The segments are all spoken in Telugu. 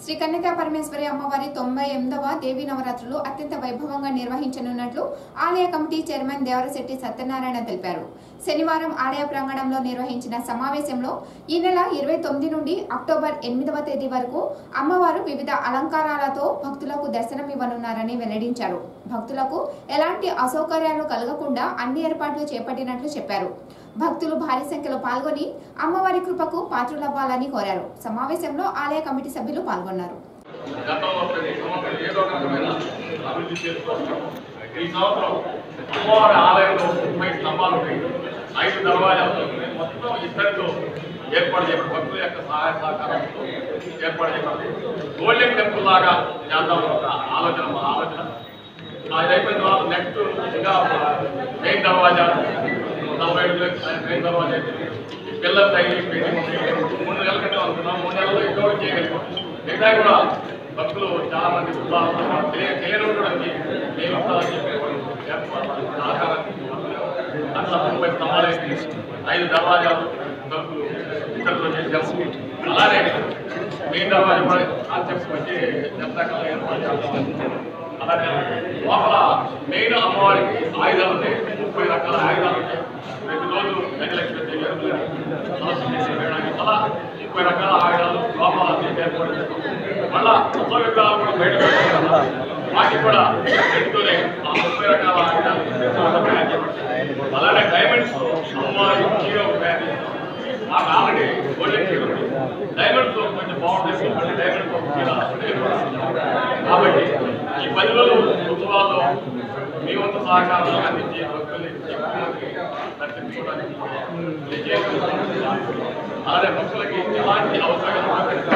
శ్రీ కన్యకా పరమేశ్వరి అమ్మవారి తొంభై ఎనిమిదవ దేవీ నవరాత్రులు అత్యంత వైభవంగా నిర్వహించనున్నట్లు ఆలయ కమిటీ చైర్మన్ దేవరశెట్టి సత్యనారాయణ తెలిపారు శనివారం ఆలయ ప్రాంగణంలో నిర్వహించిన సమావేశంలో ఈ నెల ఇరవై తొమ్మిది నుండి అక్టోబర్ ఎనిమిదవ తేదీ వరకు అమ్మవారు వివిధ అలంకారాలతో భక్తులకు దర్శనమివ్వనున్నారని వెల్లడించారు భక్తులకు ఎలాంటి అసౌకర్యాలు కలగకుండా అన్ని ఏర్పాట్లు చేపట్టినట్లు చెప్పారు భక్తులు భారీ సంఖ్యలో పాల్గొని అమ్మవారి కృపకు పాత్రులవ్వాలని కోరారు సమావేశంలో ఆలయ కమిటీ సభ్యులు పాల్గొన్నారు గతంలో ప్రతి సంవత్సరం ఏదో ఒక రకమైన అభివృద్ధి చేసుకుంటున్నాం ఈ సంవత్సరం అమ్మవారి ఆలయంలో ముప్పై స్తంభాలు ఉన్నాయి ఐదు దర్వాజాలు ఉన్నాయి. మొత్తం ఇద్దరితో ఏర్పాటు చేయబడి భక్తుల యొక్క సహాయ సహకారంతో ఏర్పాటు చేయబడింది గోల్డెన్ టెంపుల్ లాగా చేద్దాం ఒక ఆలోచన మా ఆలోచన అది అయిపోయిన తర్వాత నెక్స్ట్ ఇంకా మెయిన్ దర్వాజా నలభై ఏడు మెయిన్ దర్వాజా అయితే పిల్లలు తగిలి పెట్టి మూడు నెలల క్రితం అనుకున్నాం మూడు నెలల్లో ఇంకో చేయగలిగాం మిగతా కూడా భక్తులు చాలా మంది ఉత్సాహంతో తెలియ- తెలియని కూడా మేము ఇస్తామని చెప్పేవాళ్ళు సహకారాన్ని అట్లా ముప్పై స్తంభాలు ఐదు దర్వాజాలు భక్తులు ఇతరులు చేసాము అలానే మెయిన్ దర్వాజా కూడా కాన్సెప్ట్ వచ్చి జనతాకాలం ఏర్పాటు చేస్తాము అలాగే లోపల మెయిన్ అమ్మవారికి ఆయుధాలు ఉన్నాయి ముప్పై రకాల ఆయుధాలు ఉంటాయి ప్రతిరోజు గజలక్ష్మి దేవి గారు సమస్య చేసి వేయడానికి అలా ముప్పై రకాల ఆయుధాలు లోపల అన్ని ఏర్పాటు చేస్తాం మళ్ళా కొత్త విగ్రహాలు కూడా బయట పెడతాం కదా. వాటికి కూడా పెట్టుకునే ఆ ముప్పై రకాల ఆయుధాలు తయారు చేయబడతాయి. అలానే డైమండ్స్ అమ్మవారి హీరో తయారు చేస్తాం మాకు ఆల్రెడీ గోల్డెన్ కీర్ ఉంది డైమండ్స్ కొంచెం బాగుంటుంది మళ్ళీ డైమండ్స్ ఒక కీర కాబట్టి ఈ పది రోజులు ఉత్సవాల్లో మీ వంత సహకారం అందించి భక్తుల్ని ఎక్కువ మంది దర్శించుకోవడానికి తెలియజేస్తున్నాం. అలానే భక్తులకి ఎలాంటి అవసరం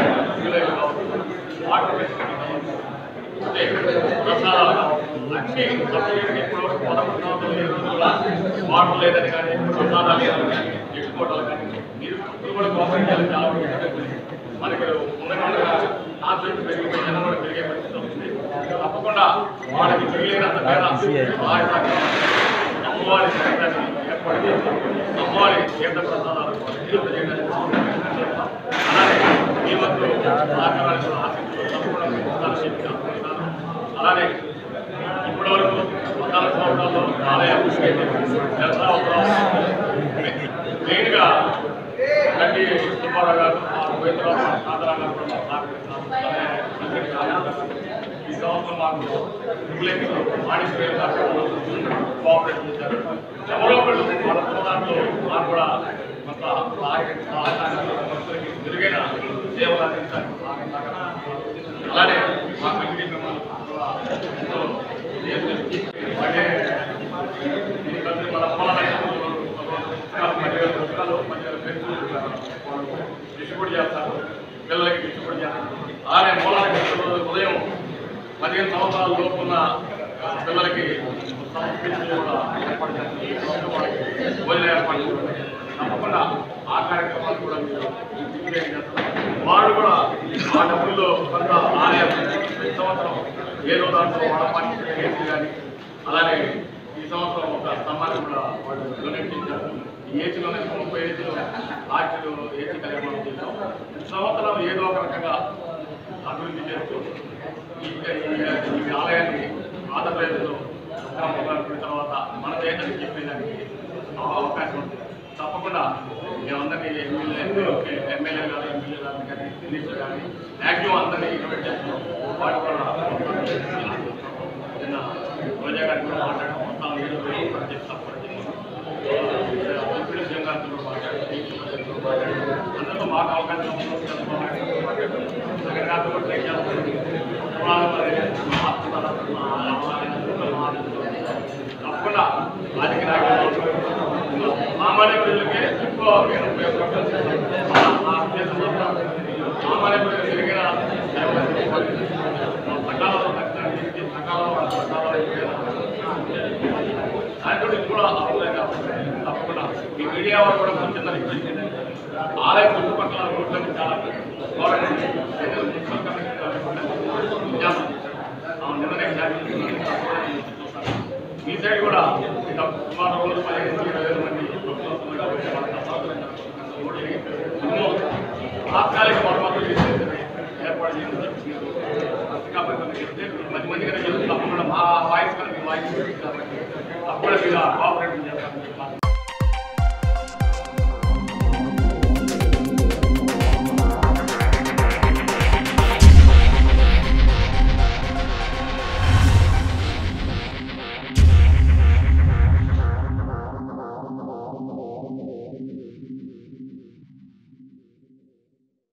వాటర్ ఫెసిలిటీ కావాలి. అంటే ప్రసాదాలు అన్ని సబ్సిడీకి ఇప్పుడు పదకొండు సంవత్సరాలు ఏ రోజు కూడా వాటర్ లేదని కానీ ప్రసాదాలు లేదని కానీ ఎక్కువ కానీ మీరు ఇప్పుడు కూడా గవర్నమెంట్ చేయాలి చాలా వరకు. మనకి ఉన్నటువంటి కాన్సెప్ట్ పెరిగిపోయి జనం కూడా పెరిగే పరిస్థితి వస్తుంది తప్పకుండా వాళ్ళకి తెలియనంత మేర సహాయ సహకారాలు అమ్మవారి సహాయాన్ని ఏర్పాటు చేసి అమ్మవారి తీర్థ ప్రసాదాలు అందజేయడానికి అలానే మీ వంతు సహకారాన్ని కూడా ఆశిస్తూ తప్పకుండా మీకు ఇస్తానని చెప్పి అనుకుంటున్నాను. అలానే ఇప్పటి వరకు పద్నాలుగు సంవత్సరాల్లో ఆలయ దసరా మెయిన్గా గడ్డి సుబ్బారావు గారు గోవిందరావు సాదరా గారు కూడా మాకు సహకరిస్తున్నారు. అలానే అందరికీ ఆనందంగా ఈ సంవత్సరం మాకు రెగ్యులేటర్ మాడిపోయే కోఆపరేట్ చేశారు ఎవరో ఒకళ్ళు మన సమాజంలో మాకు కూడా కొంత సహాయ సహాయాన్ని భక్తులకి మెరుగైన సేవలు అందించడానికి సహాయం సహకరిస్తున్నారు. అలానే మా కమిటీ మెంబర్లు కూడా ఎంతో చేసి అంటే ఈ కంపెనీ మన పొలాల పదివేల పుస్తకాలు పదివేల పెన్సిల్ డిస్ట్రిబ్యూట్ చేస్తారు పిల్లలకి డిస్ట్రిబ్యూట్ చేస్తారు అలానే మూలాలకి రోజు ఉదయం పదిహేను సంవత్సరాల లోపు ఉన్న పిల్లలకి సంస్కృతి కూడా ఏర్పాటు చేస్తారు వాళ్ళకి భోజనం ఏర్పాటు చేస్తారు తప్పకుండా ఆ కార్యక్రమాలు కూడా మీరు విజయం చేస్తారు వాళ్ళు కూడా ఆ డబ్బుల్లో కొంత ఆలయం ప్రతి సంవత్సరం ఏదో దాంట్లో వాళ్ళ పార్టీ ఏసీ కానీ అలానే ఈ సంవత్సరం ఒక స్తంభాన్ని కూడా వాళ్ళు డొనేట్ చేశారు ఈ ఏసీలోనే ముప్పై ఏసీలో ఆర్టీలో ఏసీ కార్యక్రమం చేశాం ఈ సంవత్సరం ఏదో ఒక రకంగా అభివృద్ధి చేస్తూ ఈ ఈ- ఈ ఆలయాన్ని ఆంధ్రప్రదేశ్లో మొదలుపెట్టిన తర్వాత మన దేశానికి చెప్పేదానికి అవకాశం ఉంది తప్పకుండా మేమందరినీ ఎమ్మెల్యే ఎమ్మెల్యే గారు ఎమ్మెల్యే గారిని కానీ మినిస్టర్ కానీ మ్యాక్సిమం అందరినీ ఇన్వైట్ చేస్తున్నాం వాటి కూడా నిన్న రోజా గారిని కూడా మాట్లాడడం మొత్తం ఏడు వేలు కూడా చేసి సపోర్ట్ చేస్తున్నాం డిప్యూటీ సీఎం గారితో కూడా మాట్లాడారు టీచర్ గారితో కూడా మాట్లాడారు అందరితో మాకు అవకాశం ఉంది, చంద్రబాబు నాయుడు గారితో మాట్లాడారు జగన్ గారితో కూడా ట్రై చేస్తున్నాం పురాణం మరి మా ఆత్మకథ, మా ఆత్మకథ, మా ఆత్మకథ. తప్పకుండా రాజకీయ నాయకులు సామాన్య ప్రజలకే ఎక్కువ నేను ఉపయోగపడుతుంది మా- మా ఉద్దేశం మాత్రం సామాన్య ప్రజలు తిరిగిన సేవలు చేసుకోవాలి. మా సకాలంలో దర్శనం చేసి సకాలంలో వాళ్ళ ప్రసాదాలు ఇచ్చేయాలి. దాంట్లో ఇది కూడా అవసరంగా ఉంది. తప్పకుండా ఈ మీడియా వాళ్ళు కూడా కొంచెం చిన్న రిక్వెస్ట్ ఏంటంటే ఆలయ చుట్టుపక్కల రోడ్లకు చాలా గవర్నమెంట్ ఏదో మున్సిపల్ కమిటీ వాళ్ళు విజ్ఞాపన చేశారు. ఆ నిర్ణయం జారీ చేస్తున్నారు. మీ సైడ్ కూడా ఇంకా సుమారు రోజు పదిహేను నుంచి ఇరవై వేల మంది భక్తులు వస్తున్నారు. వాళ్ళకి అసౌకర్యం జరగకుండా రోడ్లు ఎన్నో తాత్కాలిక మరమ్మతులు చేసేది ఏర్పాటు చేయడం పత్రికా పరిశ్రమ చెప్తే పది మంది కన్నా చెప్తే తప్పకుండా మా వాయిస్ కన్నా మీ వాయిస్ కాబట్టి తప్పకుండా మీరు కోఆపరేట్